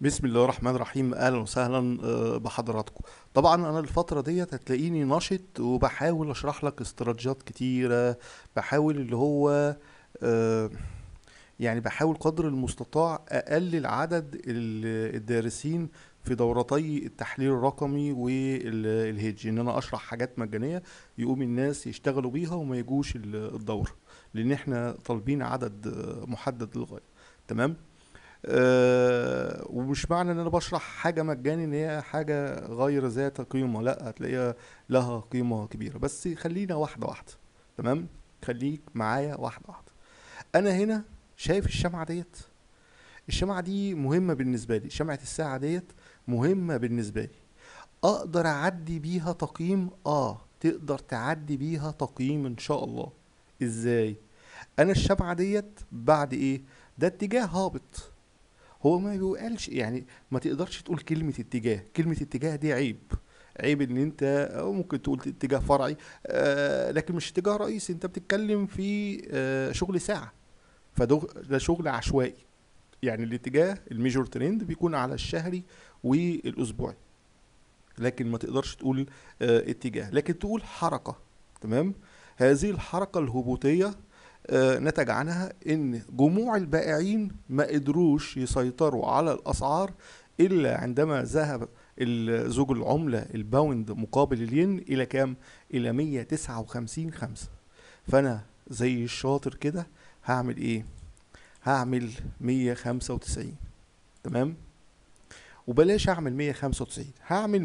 بسم الله الرحمن الرحيم اهلا وسهلا آه، بحضراتكم طبعا انا الفتره ديت هتلاقيني نشط وبحاول اشرح لك استراتيجيات كتيره بحاول اللي هو آه، يعني بحاول قدر المستطاع اقلل عدد ال- الدارسين في دورتي التحليل الرقمي والهيدج ان انا اشرح حاجات مجانيه يقوم الناس يشتغلوا بيها وما يجوش ال- الدوره لان احنا طالبين عدد آه، محدد للغايه تمام آه، ومش معنى ان انا بشرح حاجه مجاني ان هي حاجه غير ذات قيمه لا هتلاقيها لها قيمه كبيره بس خلينا واحده واحده تمام خليك معايا واحده واحده انا هنا شايف الشمعه ديت الشمعه دي مهمه بالنسبه لي شمعه الساعه ديت مهمه بالنسبه لي اقدر اعدي بيها تقييم اه تقدر تعدي بيها تقييم ان شاء الله ازاي انا الشمعه ديت بعد ايه ده اتجاه هابط هو ما بيقالش يعني ما تقدرش تقول كلمة اتجاه كلمة اتجاه دي عيب عيب ان انت أو ممكن تقول اتجاه فرعي آه لكن مش اتجاه رئيسي انت بتتكلم في آه شغل ساعة فده ده شغل عشوائي يعني الاتجاه الميجور ترند بيكون على الشهري والاسبوعي لكن ما تقدرش تقول آه اتجاه لكن تقول حركة تمام هذه الحركة الهبوطية آه، نتج عنها ان جموع البائعين ما قدروش يسيطروا على الاسعار الا عندما ذهب ال- زوج العملة الباوند مقابل الين الى كام الى 159 خمسة فانا زي الشاطر كده هعمل ايه هعمل 195 تمام وبلاش اعمل 195 هعمل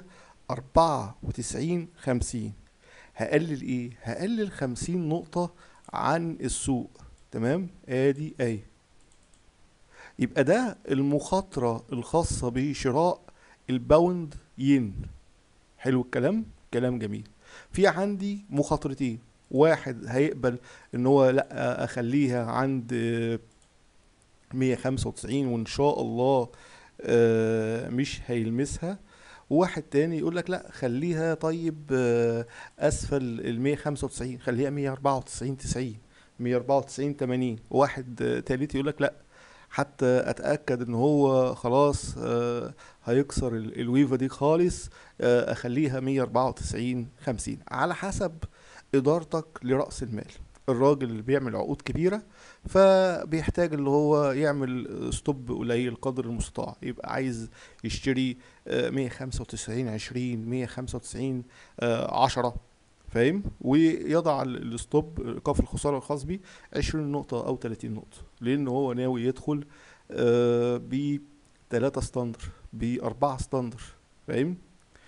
194 50 هقلل ايه هقلل 50 نقطة عن السوق تمام ادي اي يبقى ده المخاطرة الخاصة بشراء الباوند ين حلو الكلام كلام جميل في عندي مخاطرتين واحد هيقبل ان هو لا اخليها عند آه، 195 وان شاء الله آه، مش هيلمسها وواحد تاني يقول لك لا خليها طيب آه، اسفل ال 195 خليها 194 90 194 80 واحد آه، تالت يقول لك لا حتى اتاكد ان هو خلاص آه، هيكسر ال- الويفا دي خالص آه، اخليها 194 50 على حسب ادارتك لراس المال الراجل اللي بيعمل عقود كبيره فبيحتاج اللي هو يعمل ستوب قليل قدر المستطاع يبقى عايز يشتري آه، 195 20 195 آه، 10 فاهم ويضع ال- الستوب ايقاف الخساره الخاص بيه 20 نقطه او 30 نقطه لان هو ناوي يدخل ب 3 ستاندر ب 4 ستاندر فاهم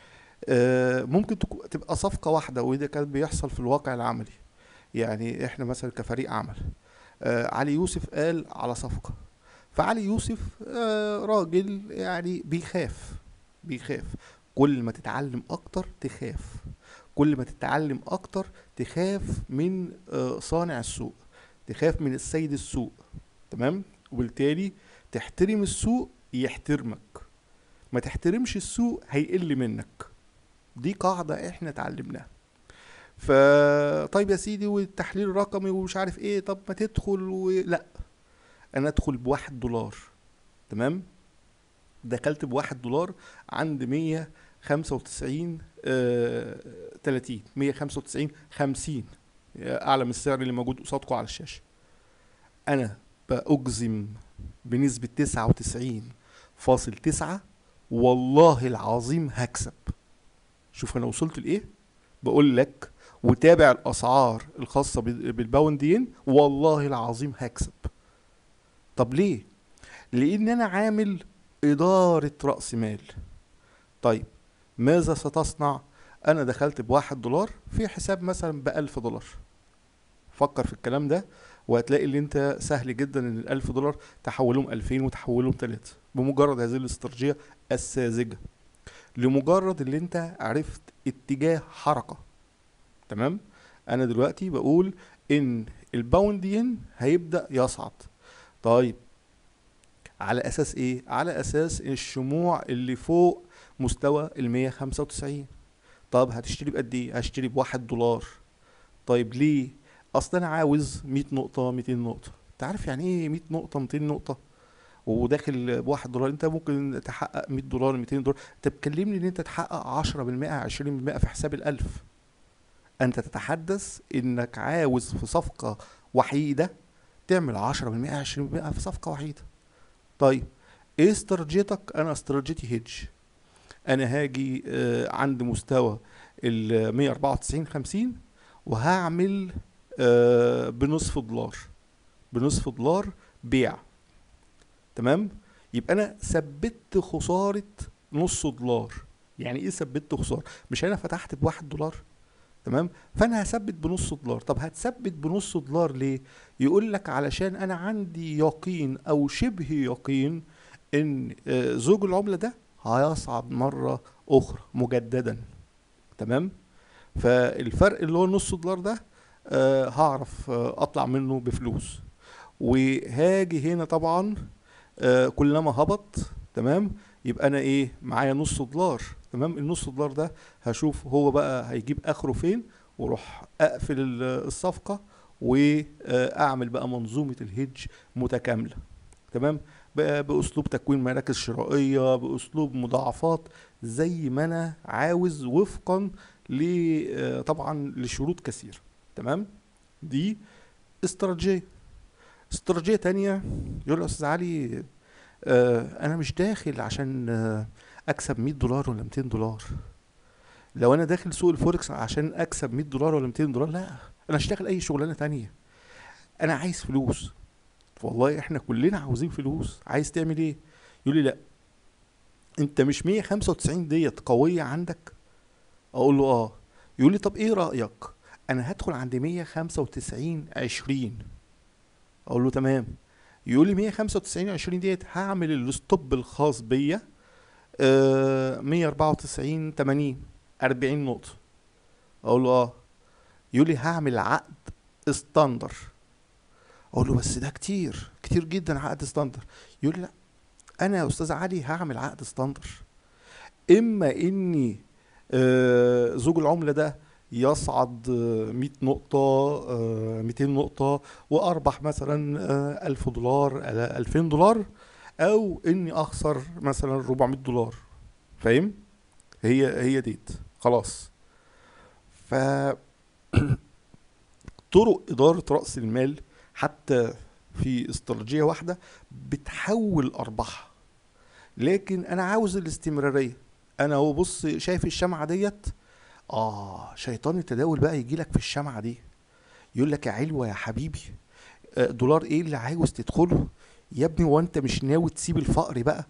آه، ممكن تكو- تبقى صفقه واحده وده كان بيحصل في الواقع العملي يعني احنا مثلا كفريق عمل آه، علي يوسف قال على صفقه فعلي يوسف آه، راجل يعني بيخاف بيخاف كل ما تتعلم اكتر تخاف كل ما تتعلم اكتر تخاف من آه، صانع السوق تخاف من السيد السوق تمام وبالتالي تحترم السوق يحترمك ما تحترمش السوق هيقل منك دي قاعدة احنا اتعلمناها ف طيب يا سيدي والتحليل الرقمي ومش عارف ايه طب ما تدخل و... لا انا ادخل بواحد دولار تمام دخلت بواحد دولار عند مية خمسة وتسعين آه، تلاتين مية خمسة وتسعين خمسين اعلى من السعر اللي موجود قصادكم على الشاشة انا بأجزم بنسبة تسعة وتسعين فاصل تسعة والله العظيم هكسب شوف انا وصلت لايه بقول لك وتابع الاسعار الخاصه بال- بالباوندين والله العظيم هكسب طب ليه لان انا عامل اداره راس مال طيب ماذا ستصنع انا دخلت بواحد دولار في حساب مثلا بألف دولار فكر في الكلام ده وهتلاقي اللي انت سهل جدا ان الألف دولار تحولهم ألفين وتحولهم تلاتة بمجرد هذه الاستراتيجية الساذجة لمجرد اللي انت عرفت اتجاه حركة تمام انا دلوقتي بقول ان الباوند ين هيبدأ يصعد طيب على اساس ايه على اساس الشموع اللي فوق مستوى ال 195 طب هتشتري بقد ايه هشتري بواحد دولار طيب ليه اصل انا عاوز 100 نقطة 200 نقطة انت عارف يعني ايه 100 نقطة 200 نقطة وداخل بواحد دولار انت ممكن تحقق 100 دولار 200 دولار انت بتكلمني ان انت تحقق 10% 20% في حساب الالف انت تتحدث انك عاوز في صفقة وحيدة تعمل 10% 20% في صفقة وحيدة طيب ايه استراتيجيتك انا استراتيجيتي هيدج انا هاجي آه، عند مستوى ال 194 50 وهعمل آه، بنصف دولار بنصف دولار بيع تمام يبقى انا ثبت خسارة نص دولار يعني ايه ثبت خسارة مش انا فتحت بواحد دولار تمام فانا هثبت بنص دولار طب هتثبت بنص دولار ليه يقول لك علشان انا عندي يقين او شبه يقين ان آه، زوج العملة ده هيصعد مرة اخرى مجددا تمام فالفرق اللي هو نص دولار ده آه هعرف آه اطلع منه بفلوس وهاجي هنا طبعا آه كلما هبط تمام يبقى انا ايه معايا نص دولار تمام النص دولار ده هشوف هو بقى هيجيب اخره فين واروح اقفل ال- الصفقة واعمل بقى منظومة الهيدج متكاملة تمام بقى باسلوب تكوين مراكز شرائية باسلوب مضاعفات زي ما انا عاوز وفقا ل آه، طبعا لشروط كثيرة تمام دي استراتيجية استراتيجية تانية يقول يا استاذ علي آه انا مش داخل عشان آه اكسب 100 دولار ولا 200 دولار لو انا داخل سوق الفوركس عشان اكسب 100 دولار ولا 200 دولار لا انا اشتغل اي شغلانة تانية انا عايز فلوس والله احنا كلنا عاوزين فلوس عايز تعمل ايه يقول لي لا انت مش 195 ديت قوية عندك اقول له اه يقول لي طب ايه رأيك انا هدخل عند 195 20 اقول له تمام يقول لي 195 20 ديت هعمل الستوب الخاص بيا آه 194 80 40 نقطة اقول له اه يقول لي هعمل عقد استندر اقول له بس ده كتير كتير جدا عقد استندر يقول لي لا انا يا استاذ علي هعمل عقد استندر اما اني آه، زوج العملة ده يصعد آه، 100 نقطة آه، 200 نقطة وأربح مثلا آه، 1000 دولار آه، 2000 دولار أو إني أخسر مثلا 400 دولار فاهم؟ هي هي ديت خلاص ف طرق إدارة رأس المال حتى في استراتيجية واحدة بتحول أرباحها لكن أنا عاوز الاستمرارية أنا هو بص شايف الشمعة ديت آه شيطان التداول بقى يجيلك في الشمعة دي يقول لك يا علوة يا حبيبي آه، دولار ايه اللي عاوز تدخله يا ابني وانت مش ناوي تسيب الفقر بقى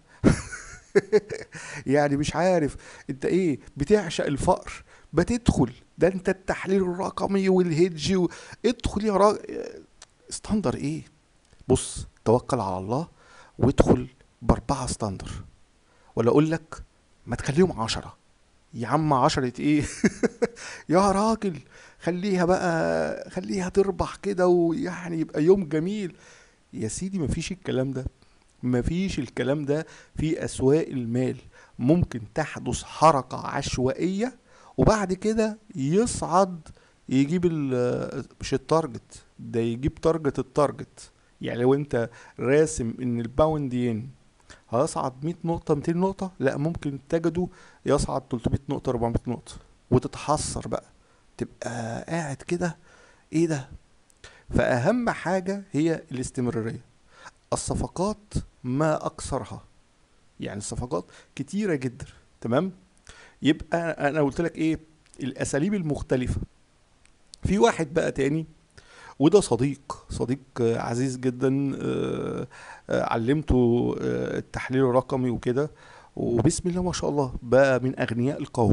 يعني مش عارف انت ايه بتعشق الفقر بتدخل ده انت التحليل الرقمي والهيدج و... ادخل يا راجل استندر ايه بص توكل على الله وادخل باربعة استندر ولا اقول لك ما تخليهم عشرة يا عم عشرة ايه يا راجل خليها بقى خليها تربح كده ويعني يبقى يوم جميل يا سيدي مفيش الكلام ده مفيش الكلام ده في اسواق المال ممكن تحدث حركة عشوائية وبعد كده يصعد يجيب ال- مش التارجت ده يجيب تارجت التارجت يعني لو انت راسم ان الباوند ين هيصعد 100 نقطة 200 نقطة لا ممكن تجده يصعد 300 نقطة 400 نقطة وتتحسر بقى تبقى قاعد كده ايه ده فأهم حاجة هي الاستمرارية الصفقات ما أكثرها يعني الصفقات كتيرة جدا تمام يبقى أنا قلت لك إيه الأساليب المختلفة في واحد بقى تاني وده صديق صديق آه، عزيز جدا آه، آه، علمته آه، التحليل الرقمي وكده وبسم الله ما شاء الله بقى من أغنياء القوم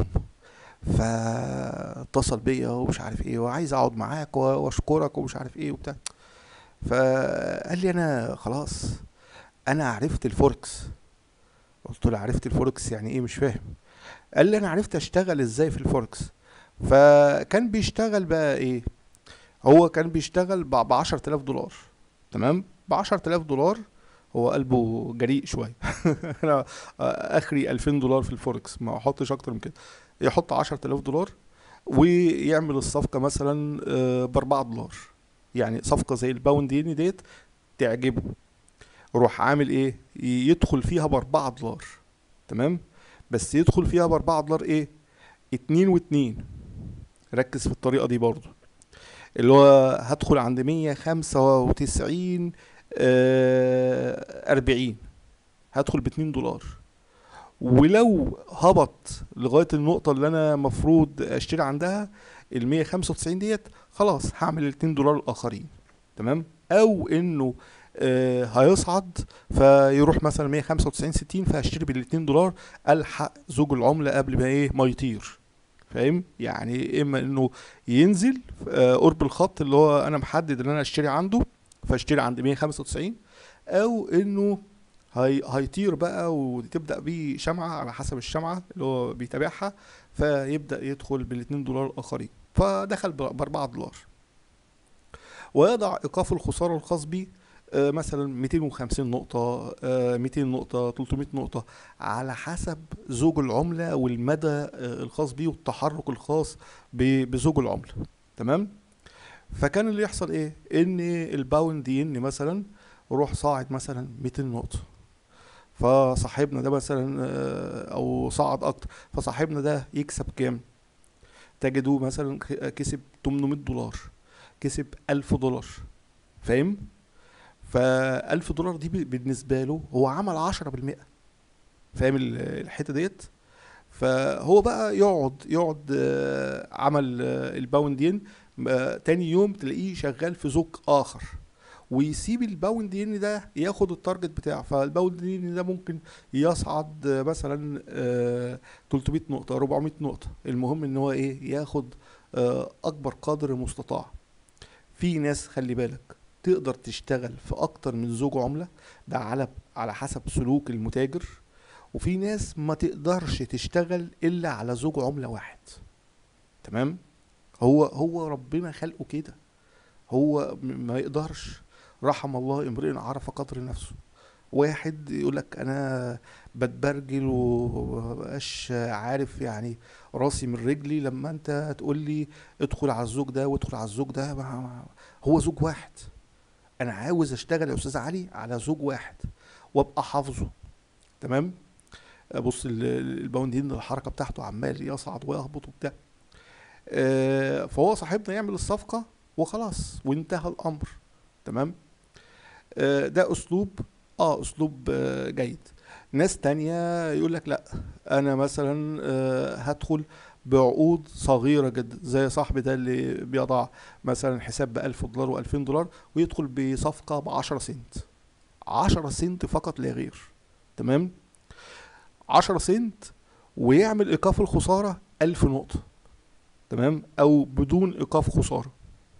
فاتصل بيا ومش عارف ايه وعايز اقعد معاك و- واشكرك ومش عارف ايه وبتاع فقال لي انا خلاص انا عرفت الفوركس قلت له عرفت الفوركس يعني ايه مش فاهم قال لي انا عرفت اشتغل ازاي في الفوركس فكان بيشتغل بقى ايه هو كان بيشتغل ب 10000 دولار تمام ب 10000 دولار هو قلبه جريء شويه انا اخري 2000 دولار في الفوركس ما احطش اكتر من كده يحط 10000 دولار ويعمل الصفقه مثلا ب 4 دولار يعني صفقه زي الباوند ين ديت تعجبه روح عامل ايه ي- يدخل فيها باربعة دولار تمام بس يدخل فيها باربعة دولار ايه اتنين واتنين ركز في الطريقة دي برضو اللي هو هدخل عند مية خمسة وتسعين أربعين هدخل باتنين دولار ولو هبط لغاية النقطة اللي أنا مفروض أشتري عندها المية خمسة وتسعين ديت خلاص هعمل الاتنين دولار الآخرين تمام أو إنه آه هيصعد فيروح مثلا 195 60 فهشتري بالاتنين دولار الحق زوج العملة قبل ما ايه ما يطير فاهم يعني اما انه ينزل آه، قرب الخط اللي هو انا محدد ان انا اشتري عنده فاشتري عند 195 او انه هي هيطير بقى وتبدا بيه شمعه على حسب الشمعه اللي هو بيتابعها فيبدا يدخل بالاتنين دولار الاخرين فدخل ب 4 دولار ويضع ايقاف الخساره الخاص بيه آه، مثلا 250 نقطة آه، 200 نقطة 300 نقطة على حسب زوج العملة والمدى آه، الخاص بيه والتحرك الخاص ب- بزوج العملة تمام فكان اللي يحصل ايه ان الباوند ين مثلا روح صاعد مثلا 200 نقطة فصاحبنا ده مثلا آه، او صعد اكتر فصاحبنا ده يكسب كام تجدوه مثلا ك- كسب 800 دولار كسب 1000 دولار فاهم فألف دولار دي ب- بالنسبة له هو عمل عشرة بالمئة فاهم ال- الحتة ديت فهو بقى يقعد يقعد آه، عمل آه، الباوند ين آه، تاني يوم تلاقيه شغال في زوج آخر ويسيب الباوند ين ده ياخد التارجت بتاعه فالباوند ين ده ممكن يصعد آه، مثلا آه، 300 نقطة 400 نقطة المهم ان هو ايه ياخد آه، اكبر قدر مستطاع في ناس خلي بالك تقدر تشتغل في اكتر من زوج عملة ده على على حسب سلوك المتاجر وفي ناس ما تقدرش تشتغل الا على زوج عملة واحد تمام هو هو ربنا خلقه كده هو م- ما يقدرش رحم الله امرئ عرف قدر نفسه واحد يقول لك انا بتبرجل ومبقاش عارف يعني راسي من رجلي لما انت تقول لي ادخل على الزوج ده وادخل على الزوج ده ما ما- هو زوج واحد انا عاوز اشتغل يا استاذ علي على زوج واحد وابقى حافظه تمام بص ال- ال- الباوندين الحركه بتاعته عمال يصعد ويهبط وبتاع آه، فهو صاحبنا يعمل الصفقه وخلاص وانتهى الامر تمام آه، ده اسلوب اه اسلوب آه، جيد ناس تانية يقول لك لا انا مثلا آه، هدخل بعقود صغيرة جدا زي صاحبي ده اللي بيضع مثلا حساب بألف دولار وألفين دولار ويدخل بصفقة بعشرة سنت عشرة سنت فقط لا غير تمام عشرة سنت ويعمل إيقاف الخسارة ألف نقطة تمام أو بدون إيقاف خسارة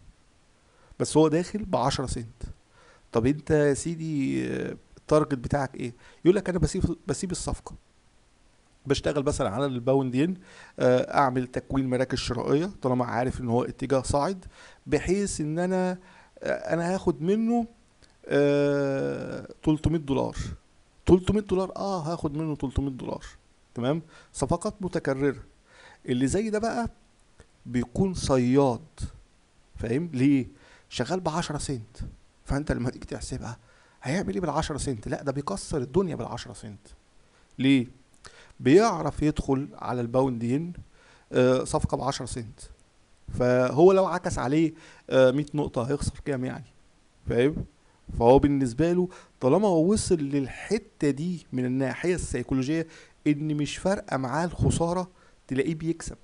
بس هو داخل بعشرة سنت طب انت يا سيدي آه، التارجت بتاعك ايه يقول لك انا بسيب بسيب الصفقه بشتغل مثلا على الباوندين آه، اعمل تكوين مراكز شرائيه طالما عارف ان هو اتجاه صاعد بحيث ان انا آه، انا هاخد منه آه، 300 دولار 300 دولار اه هاخد منه 300 دولار تمام صفقات متكرره اللي زي ده بقى بيكون صياد فاهم ليه شغال ب 10 سنت فانت لما تيجي تحسبها هيعمل ايه بالعشرة سنت لا ده بيكسر الدنيا بالعشرة سنت ليه بيعرف يدخل على الباوندين آه، صفقة بعشرة سنت فهو لو عكس عليه آه، 100 نقطة هيخسر كام يعني فاهم فهو بالنسبة له طالما هو وصل للحتة دي من الناحية السيكولوجية ان مش فارقة معاه الخسارة تلاقيه بيكسب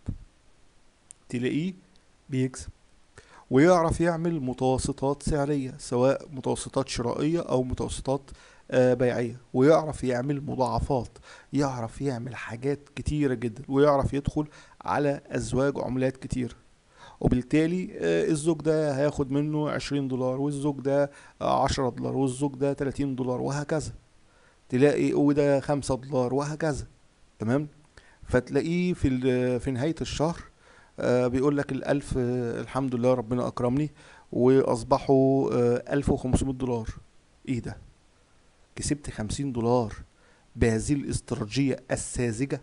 تلاقيه بيكسب ويعرف يعمل متوسطات سعرية سواء متوسطات شرائية أو متوسطات آه، بيعية ويعرف يعمل مضاعفات يعرف يعمل حاجات كتيرة جدا ويعرف يدخل على أزواج عملات كتير وبالتالي آه، الزوج ده هياخد منه عشرين دولار والزوج ده آه، عشرة دولار والزوج ده تلاتين دولار وهكذا تلاقي وده خمسة دولار وهكذا تمام فتلاقيه في ال- في نهاية الشهر آه، بيقول لك الألف آه، الحمد لله ربنا أكرمني وأصبحوا آه، ألف وخمسمائة دولار إيه ده؟ كسبت خمسين دولار بهذه الاستراتيجية الساذجة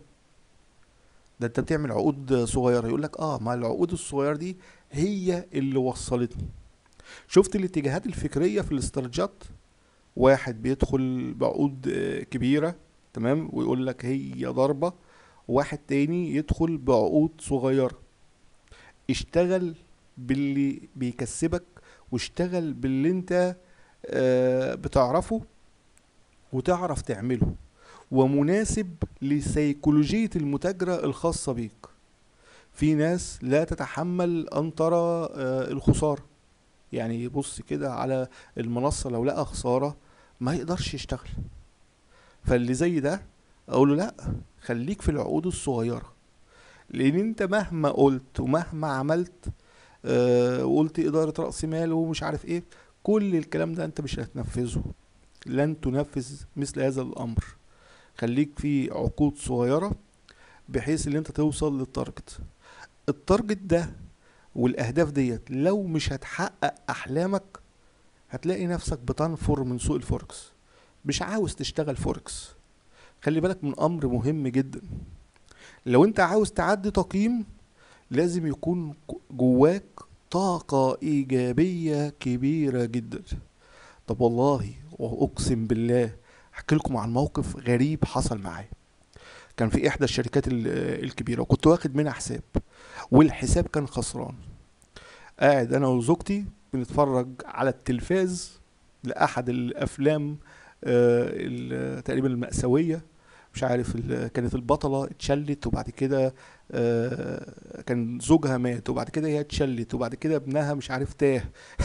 ده انت بتعمل عقود صغيرة يقول لك اه ما العقود الصغيرة دي هي اللي وصلتني شفت الاتجاهات الفكرية في الاستراتيجيات واحد بيدخل بعقود آه، كبيرة تمام ويقول لك هي ضربة واحد تاني يدخل بعقود صغيرة اشتغل باللي بيكسبك واشتغل باللي انت آه، بتعرفه وتعرف تعمله ومناسب لسيكولوجية المتاجرة الخاصة بيك في ناس لا تتحمل أن ترى آه، الخسارة يعني يبص كده على المنصة لو لقى خسارة ما يقدرش يشتغل فاللي زي ده اقول له لا خليك في العقود الصغيرة لان انت مهما قلت ومهما عملت آه وقلت ادارة رأس مال ومش عارف ايه كل الكلام ده انت مش هتنفذه لن تنفذ مثل هذا الامر خليك في عقود صغيرة بحيث ان انت توصل للتارجت التارجت ده والاهداف ديت لو مش هتحقق احلامك هتلاقي نفسك بتنفر من سوق الفوركس مش عاوز تشتغل فوركس خلي بالك من امر مهم جدا لو انت عاوز تعدي تقييم لازم يكون جواك طاقة إيجابية كبيرة جدا طب والله وأقسم بالله أحكي لكم عن موقف غريب حصل معايا كان في إحدى الشركات ال- الكبيرة وكنت واخد منها حساب والحساب كان خسران قاعد أنا وزوجتي بنتفرج على التلفاز لأحد الأفلام آه، ال- تقريبا المأساوية مش عارف ال- كانت البطلة اتشلت وبعد كده آه، كان زوجها مات وبعد كده هي اتشلت وبعد كده ابنها مش عارف تاه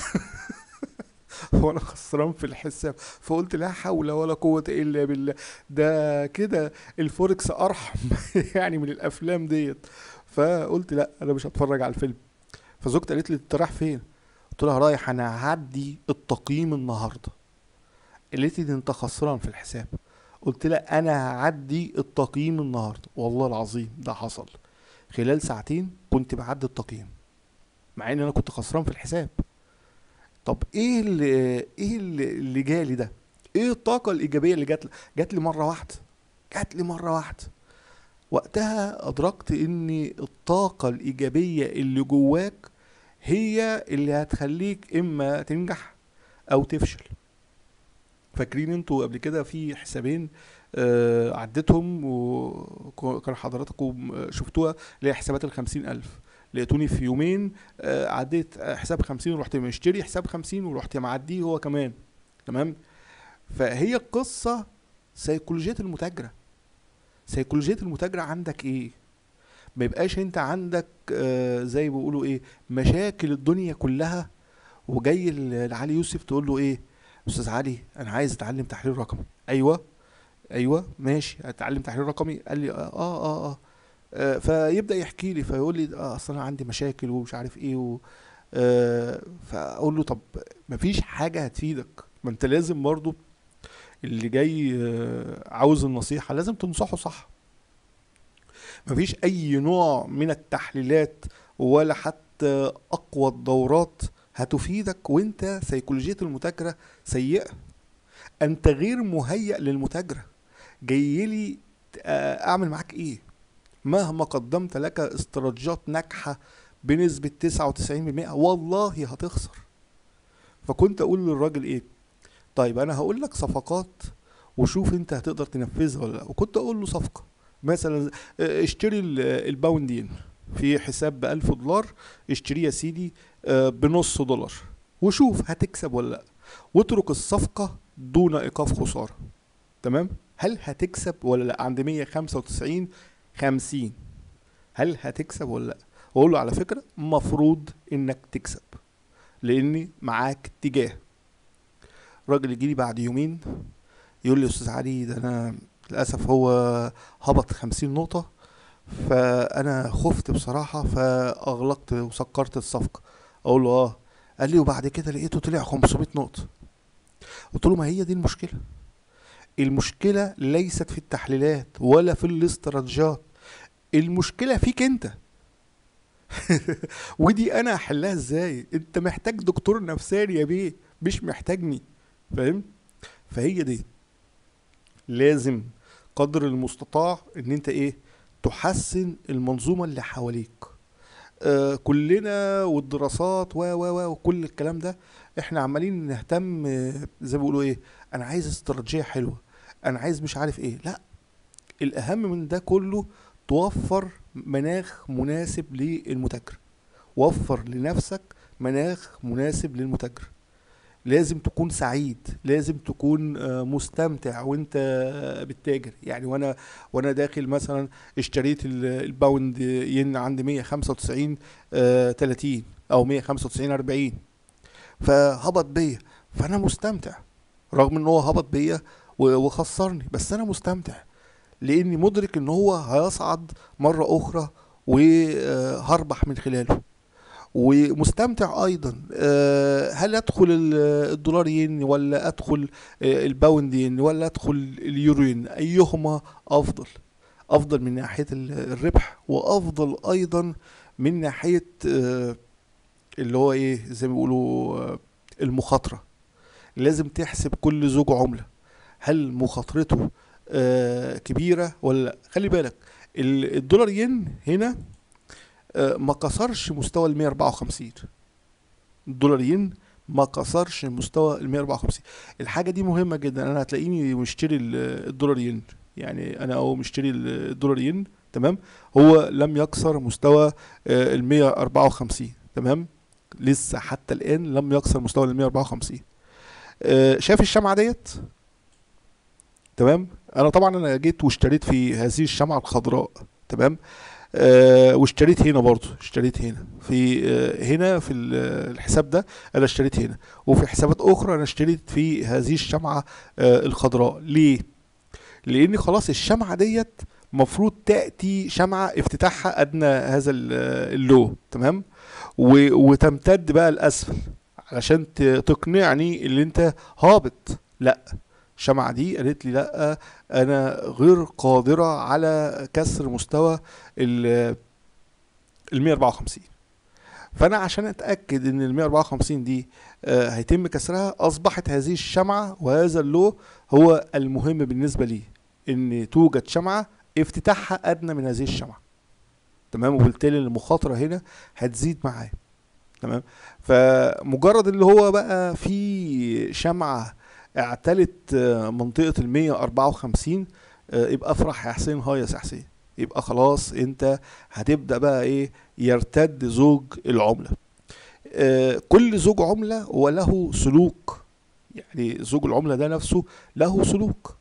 وانا خسران في الحساب فقلت لا حول ولا قوة الا بالله ده كده الفوركس ارحم يعني من الافلام ديت فقلت لا انا مش هتفرج على الفيلم فزوجتي قالت لي انت رايح فين قلت لها رايح انا هعدي التقييم النهارده قالت لي ده انت خسران في الحساب قلت لها انا هعدي التقييم النهارده والله العظيم ده حصل خلال ساعتين كنت بعدي التقييم مع ان انا كنت خسران في الحساب طب ايه اللي ايه اللي, اللي جالي ده ايه الطاقه الايجابيه اللي جات لي جات لي مره واحده جات لي مره واحده وقتها ادركت ان الطاقه الايجابيه اللي جواك هي اللي هتخليك اما تنجح او تفشل فاكرين انتوا قبل كده في حسابين آه عديتهم وكان حضراتكم آه، شفتوها اللي هي حسابات الخمسين ألف لقيتوني في يومين آه عديت آه، حساب خمسين ورحت مشتري حساب خمسين ورحت معديه هو كمان تمام فهي القصة سيكولوجية المتاجرة سيكولوجية المتاجرة عندك ايه ما يبقاش انت عندك آه زي ما بيقولوا ايه مشاكل الدنيا كلها وجاي ل- لعلي يوسف تقول له ايه استاذ علي انا عايز اتعلم تحليل رقمي ايوه ايوه ماشي اتعلم تحليل رقمي قال لي اه اه اه, آه. آه فيبدا يحكي لي فيقول لي اه اصل انا عندي مشاكل ومش عارف ايه و آه فاقول له طب مفيش حاجه هتفيدك ما انت لازم برضو اللي جاي آه عاوز النصيحه لازم تنصحه صح مفيش اي نوع من التحليلات ولا حتى اقوى الدورات هتفيدك وانت سيكولوجية المتاجرة سيئة انت غير مهيأ للمتاجرة جاي لي آه، اعمل معاك ايه مهما قدمت لك استراتيجيات ناجحة بنسبة 99% والله هتخسر فكنت اقول للراجل ايه طيب انا هقول لك صفقات وشوف انت هتقدر تنفذها ولا لا وكنت اقول له صفقة مثلا آه، اشتري ال- الباوندين في حساب بألف دولار اشتريه يا سيدي آه، بنص دولار وشوف هتكسب ولا لا واترك الصفقة دون ايقاف خسارة تمام هل هتكسب ولا لا عند 195 50 هل هتكسب ولا لا واقول له على فكرة مفروض انك تكسب لاني معاك اتجاه راجل يجي لي بعد يومين يقول لي يا استاذ علي ده انا للاسف هو هبط 50 نقطة فانا خفت بصراحة فاغلقت وسكرت الصفقة اقول له اه قال لي وبعد كده لقيته طلع 500 نقطة قلت له ما هي دي المشكلة المشكلة ليست في التحليلات ولا في الاستراتيجيات المشكلة فيك انت ودي انا هحلها ازاي انت محتاج دكتور نفساني يا بيه مش محتاجني فاهم فهي دي لازم قدر المستطاع ان انت ايه تحسن المنظومة اللي حواليك آه كلنا والدراسات و و و وكل الكلام ده احنا عمالين نهتم آه، زي ما بيقولوا ايه انا عايز استراتيجيه حلوه انا عايز مش عارف ايه لا الاهم من ده كله توفر مناخ مناسب للمتاجر وفر لنفسك مناخ مناسب للمتاجر لازم تكون سعيد لازم تكون آه، مستمتع وانت بتتاجر يعني وانا وانا داخل مثلا اشتريت ال- الباوند ين عند 195 آه، 30 او 195 40 فهبط بيا فانا مستمتع رغم ان هو هبط بيا و- وخسرني بس انا مستمتع لاني مدرك ان هو هيصعد مرة اخرى وهربح من خلاله ومستمتع ايضا آه، هل ادخل ال- الدولار ين ولا ادخل آه، الباوند ين ولا ادخل اليورو ين ايهما افضل افضل من ناحية ال- الربح وافضل ايضا من ناحية آه، اللي هو ايه زي ما بيقولوا آه، المخاطرة لازم تحسب كل زوج عملة هل مخاطرته آه، كبيرة ولا لا خلي بالك ال- الدولار ين هنا آه، ما كسرش مستوى ال 154 الدولار ين ما كسرش مستوى ال 154 الحاجة دي مهمة جدا انا هتلاقيني مشتري ال- الدولار ين يعني انا او مشتري ال- الدولار ين تمام هو لم يكسر مستوى ال 154 تمام لسه حتى الان لم يكسر مستوى ال 154 آه، شايف الشمعة ديت تمام انا طبعا انا جيت واشتريت في هذه الشمعة الخضراء تمام آه واشتريت هنا برضو اشتريت هنا في آه هنا في ال- الحساب ده انا اشتريت هنا وفي حسابات اخرى انا اشتريت في هذه الشمعة آه الخضراء ليه لان خلاص الشمعة ديت مفروض تأتي شمعة افتتاحها ادنى هذا ال- اللو تمام و- وتمتد بقى لاسفل علشان ت- تقنعني اللي انت هابط لا الشمعة دي قالت لي لا انا غير قادرة على كسر مستوى ال ال 154 فانا عشان اتاكد ان ال 154 دي آه، هيتم كسرها اصبحت هذه الشمعة وهذا اللو هو المهم بالنسبة لي ان توجد شمعة افتتاحها ادنى من هذه الشمعة تمام وبالتالي المخاطرة هنا هتزيد معايا تمام فمجرد اللي هو بقى في شمعة اعتلت آه، منطقة ال 154 آه، يبقى افرح يا حسين هاي يا حسين يبقى خلاص انت هتبدأ بقى ايه يرتد زوج العملة آه، كل زوج عملة وله سلوك يعني زوج العملة ده نفسه له سلوك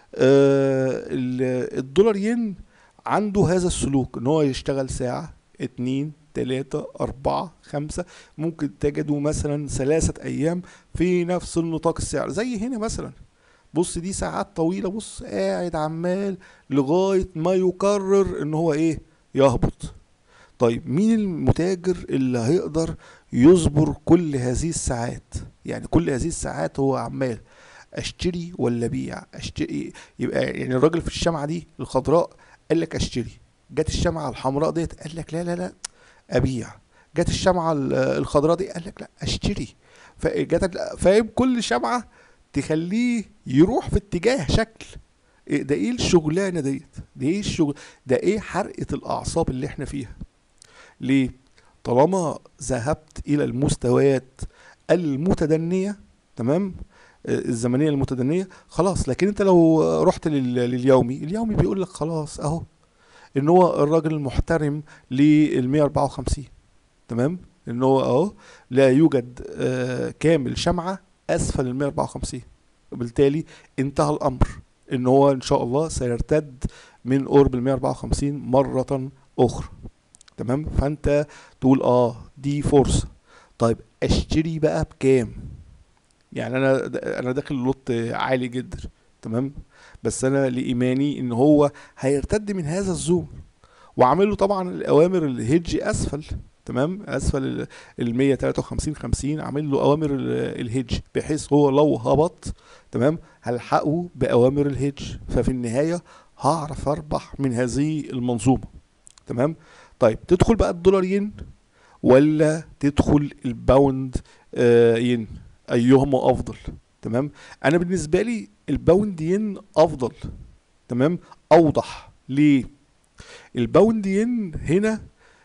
آه، ال- الدولار ين عنده هذا السلوك ان هو يشتغل ساعة اتنين تلاتة أربعة خمسة ممكن تجدوا مثلا ثلاثة أيام في نفس النطاق السعر زي هنا مثلا بص دي ساعات طويلة بص قاعد عمال لغاية ما يقرر ان هو ايه يهبط طيب مين المتاجر اللي هيقدر يصبر كل هذه الساعات يعني كل هذه الساعات هو عمال اشتري ولا ابيع اشتري يبقى يعني الراجل في الشمعة دي الخضراء قال لك اشتري جت الشمعة الحمراء ديت قال لك لا لا لا ابيع جت الشمعة ال- الخضراء دي قال لك لا اشتري فجت فاهم كل شمعة تخليه يروح في اتجاه شكل إيه ده ايه الشغلانه ديت ده ايه الشغل ده ايه حرقه الاعصاب اللي احنا فيها ليه طالما ذهبت الى المستويات المتدنيه تمام آه، الزمنيه المتدنيه خلاص لكن انت لو رحت لل- لليومي اليومي بيقول لك خلاص اهو ان هو الراجل المحترم لل 154 تمام ان هو اهو لا يوجد آه، كامل شمعه اسفل ال 154 وبالتالي انتهى الامر ان هو ان شاء الله سيرتد من قرب ال 154 مرة اخرى تمام فانت تقول اه دي فرصة طيب اشتري بقى بكام يعني انا انا داخل لوت عالي جدا تمام بس انا لايماني ان هو هيرتد من هذا الزون وعامل له طبعا الاوامر الهيدج اسفل تمام اسفل ال- ال 153 50 عامل له اوامر ال- الهيدج بحيث هو لو هبط تمام هلحقه باوامر الهيدج ففي النهايه هعرف اربح من هذه المنظومه تمام طيب تدخل بقى الدولار ين ولا تدخل الباوند آه ين ايهما افضل تمام انا بالنسبه لي الباوند ين افضل تمام اوضح ليه الباوند ين هنا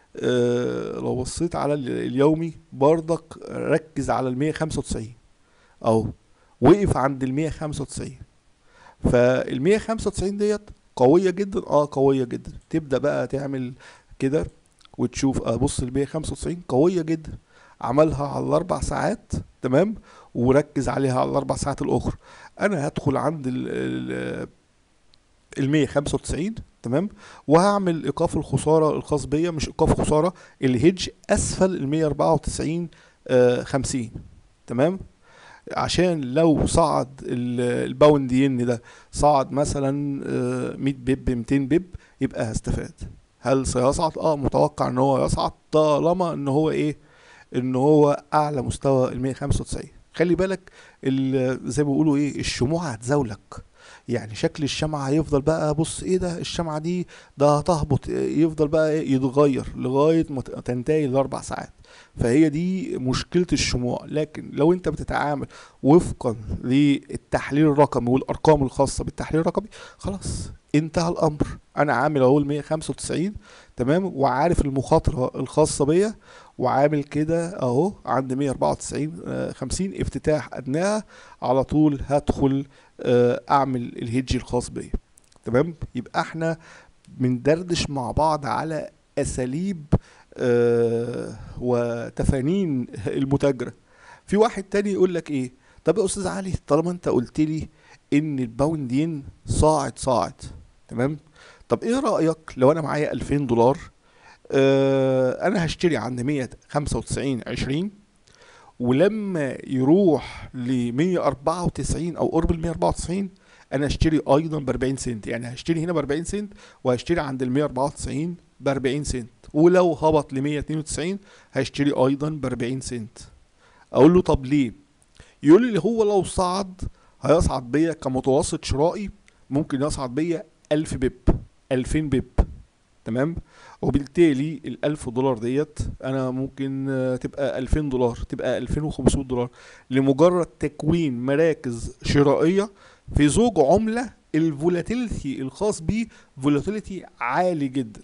آه لو بصيت على ال- اليومي برضك ركز على ال 195 اهو وقف عند ال 195 فال 195 ديت قوية جدا اه قوية جدا تبدأ بقى تعمل كده وتشوف ابص ال 195 قوية جدا عملها على الاربع ساعات تمام وركز عليها على الاربع ساعات الاخرى انا هدخل عند ال ال ال 195 تمام وهعمل ايقاف الخساره الخاص بيا مش ايقاف خساره الهيدج اسفل ال 194 آه 50 تمام عشان لو صعد ال- الباوند ين ده صعد مثلا آه، 100 بيب 200 بيب يبقى هستفاد هل سيصعد اه متوقع ان هو يصعد طالما ان هو ايه ان هو اعلى مستوى ال 195 خلي بالك ال- زي ما بيقولوا ايه الشموع هتزاولك يعني شكل الشمعة هيفضل بقى بص ايه ده الشمعة دي ده هتهبط يفضل بقى إيه يتغير لغاية ما ت- تنتهي الاربع ساعات فهي دي مشكلة الشموع لكن لو انت بتتعامل وفقا للتحليل الرقمي والارقام الخاصة بالتحليل الرقمي خلاص انتهى الامر انا عامل اهو ال 195 تمام وعارف المخاطرة الخاصة بيا وعامل كده اهو عند 194 آه، 50 افتتاح ادناها على طول هدخل آه، اعمل الهيدج الخاص بيا تمام يبقى احنا بندردش مع بعض على اساليب آه، وتفانين المتاجره في واحد تاني يقول لك ايه طب يا استاذ علي طالما انت قلت لي ان الباوند ين صاعد صاعد تمام طب ايه رايك لو انا معايا 2000 دولار آه انا هشتري عند 195 20 ولما يروح ل 194 او قرب ال 194 انا اشتري ايضا ب 40 سنت يعني هشتري هنا ب 40 سنت وهشتري عند ال 194 ب 40 سنت ولو هبط ل 192 هشتري ايضا ب 40 سنت اقول له طب ليه يقول لي هو لو صعد هيصعد بيا كمتوسط شرائي ممكن يصعد بيا 1000 بيب 2000 بيب تمام وبالتالي ال 1000 دولار ديت انا ممكن آه، تبقى 2000 دولار تبقى 2500 دولار لمجرد تكوين مراكز شرائيه في زوج عمله الفولاتيليتي الخاص بيه فولاتيليتي عالي جدا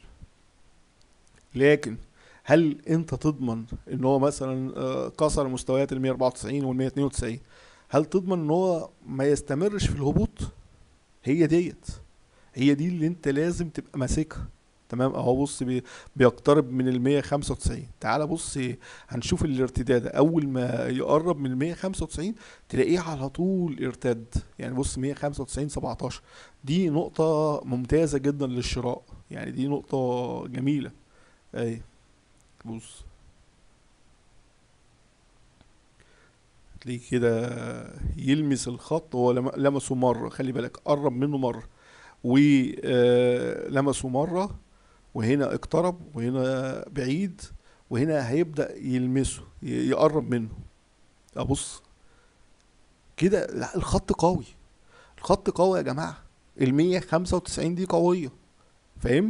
لكن هل انت تضمن ان هو مثلا آه، كسر مستويات ال 194 وال 192 هل تضمن ان هو ما يستمرش في الهبوط هي ديت هي دي اللي انت لازم تبقى ماسكها تمام اهو بص بي بيقترب من ال 195 تعال بص هنشوف الارتداد اول ما يقرب من ال 195 تلاقيه على طول ارتد يعني بص 195 17 دي نقطة ممتازة جدا للشراء يعني دي نقطة جميلة اي بص تلاقيه كده يلمس الخط هو لم- لمسه مرة خلي بالك قرب منه مرة ولمسه مرة وهنا اقترب وهنا بعيد وهنا هيبدأ يلمسه ي- يقرب منه ابص كده لا الخط قوي الخط قوي يا جماعة ال 195 دي قوية فاهم؟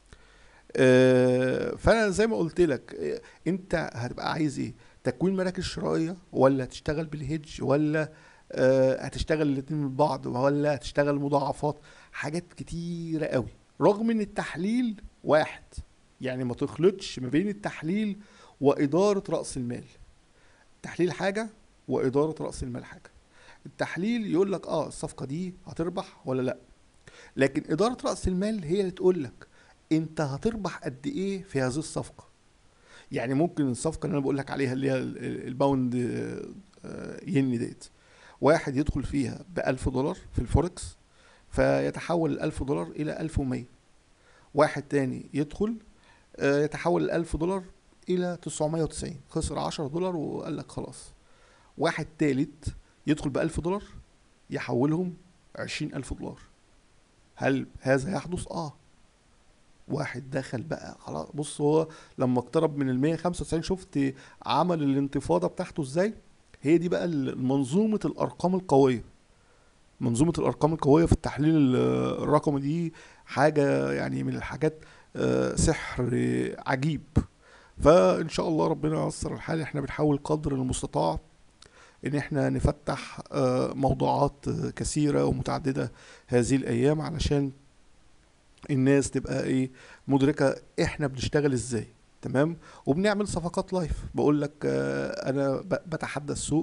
آه فانا زي ما قلت لك آه، انت هتبقى عايز ايه؟ تكوين مراكز شرائية ولا هتشتغل بالهيدج ولا آه هتشتغل الاتنين من بعض ولا هتشتغل مضاعفات حاجات كتيرة قوي رغم ان التحليل واحد يعني ما تخلطش ما بين التحليل وإدارة رأس المال تحليل حاجة وإدارة رأس المال حاجة التحليل يقول لك اه الصفقة دي هتربح ولا لا لكن إدارة رأس المال هي اللي تقول لك انت هتربح قد ايه في هذه الصفقة يعني ممكن الصفقة اللي انا بقول لك عليها اللي هي ال- ال- الباوند آه، آه، ين ديت واحد يدخل فيها بألف دولار في الفوركس فيتحول الألف دولار إلى ألف ومية واحد تاني يدخل آه، يتحول الألف دولار إلى تسعمية وتسعين خسر عشرة دولار وقال لك خلاص واحد تالت يدخل بألف دولار يحولهم عشرين ألف دولار هل هذا يحدث؟ آه واحد دخل بقى خلاص بص هو لما اقترب من ال 195 شفت عمل الانتفاضة بتاعته ازاي هي دي بقى ال- منظومة الأرقام القوية منظومة الأرقام القوية في التحليل ال- الرقمي دي حاجة يعني من الحاجات آه، سحر عجيب فإن شاء الله ربنا ييسر الحال احنا بنحاول قدر المستطاع ان احنا نفتح آه، موضوعات آه، كثيرة ومتعددة هذه الأيام علشان الناس تبقى ايه مدركة احنا بنشتغل ازاي تمام وبنعمل صفقات لايف بقول لك آه، انا ب- بتحدى السوق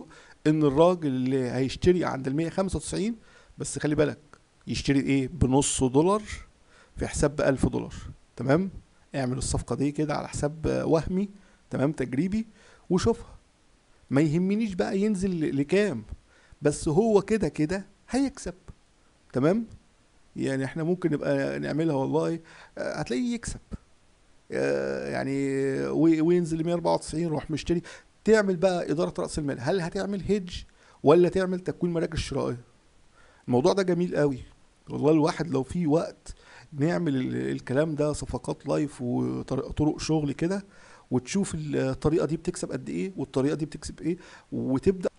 ان الراجل اللي هيشتري عند ال 195 بس خلي بالك يشتري ايه بنص دولار في حساب ب 1000 دولار تمام اعمل الصفقة دي كده على حساب وهمي تمام تجريبي وشوفها ما يهمنيش بقى ينزل ل- لكام بس هو كده كده هيكسب تمام يعني احنا ممكن نبقى نعملها والله آه، هتلاقيه يكسب آه، يعني وي- وينزل ل 194 روح مشتري تعمل بقى إدارة رأس المال هل هتعمل هيدج ولا تعمل تكوين مراكز شرائية الموضوع ده جميل قوي والله الواحد لو في وقت نعمل ال- الكلام ده صفقات لايف وطرق شغل كده وتشوف الطريقة دي بتكسب قد ايه والطريقة دي بتكسب ايه وتبدأ